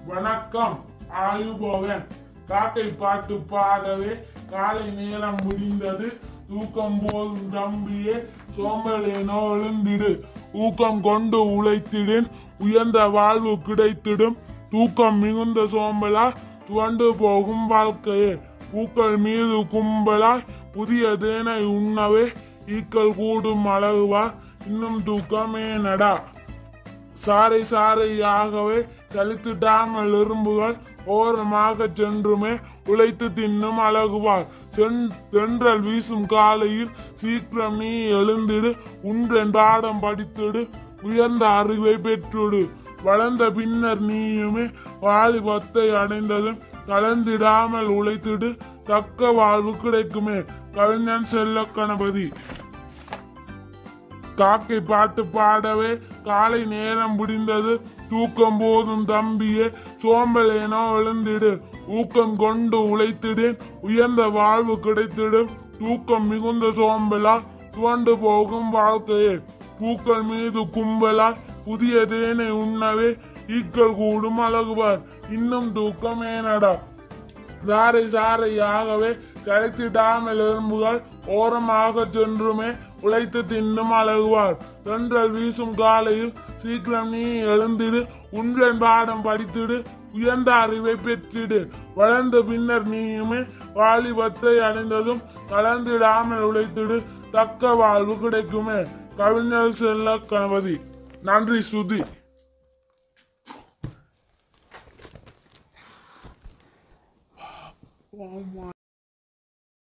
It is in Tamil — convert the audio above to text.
வணக்கம் ஆயுபோவன் காக்கை பாட்டு பாடவே காலை நேரம் முடிந்தது தூக்கம் போதும் தம்பியே சோம்பலேனோ எழுந்திடு ஊக்கம் கொண்டு உழைத்திடின் உயர்ந்த வாழ்வு கிடைத்திடும் தூக்கம் மிகுந்த சோம்பலால் துவண்டு போகும் வாழ்க்கையே பூக்கள் மீது கும்பலாய் புதிய தேனை உண்ணவே ஈக்கள் கூடும் அழகுவார் இன்னும் தூக்கமே நடா சாறை சாறையாகவே சலித்துட்டாமல் எறும்புகள் ஓரமாக சென்றுமே உழைத்து தின்னும் அழகுவார் சென்- தென்றல் வீசும் காலையில் சீக்கிரம் நீ எழுந்திடு உன்றன் பாடம் படித்திடு உயர்ந்த அறிவை பெற்றுடு வளர்ந்த பின்னர் நீயுமே வாலிபத்தை அடைந்ததும் கலந்திடாமல் உழைத்திடு தக்க வாழ்வு கிடைக்குமே கவிஞன் செல்ல கணபதி காக்கை பாட்டு பாடவே காலை நேரம் முடிந்தது தூக்கம் போதும் தம்பியே சோம்பலேனோ எழுந்திடு ஊக்கம் கொண்டு உழைத்திடேன் உயர்ந்த வாழ்வு கிடைத்திடும் தூக்கம் மிகுந்த சோம்பலால் துவண்டு போகும் வாழ்க்கையே பூக்கள் மீது கும்பலால் புதிய தேனை உண்ணவே ஈக்கள் கூடும் அழகுவார் இன்னும் தூக்கம் ஏனடா சாறை சாறையாகவே சளைத்திடாமல் எறும்புகள் ஓரமாக சென்றுமே உழைத்து தின்னும் அழகுவார் தென்றல் வீசும் காலையில் சீக்கிரம் நீ எழுந்திடு உன்றன் பாடம் படித்திடு உயர்ந்த அறிவை பெற்றிடு வளர்ந்த பின்னர் நீயுமே வாலிபத்தை அடைந்ததும் கலந்திடாமல் உழைத்திடு தக்க வாழ்வு கிடைக்குமே கவிஞர் செல்ல கணபதி நன்றி சுதி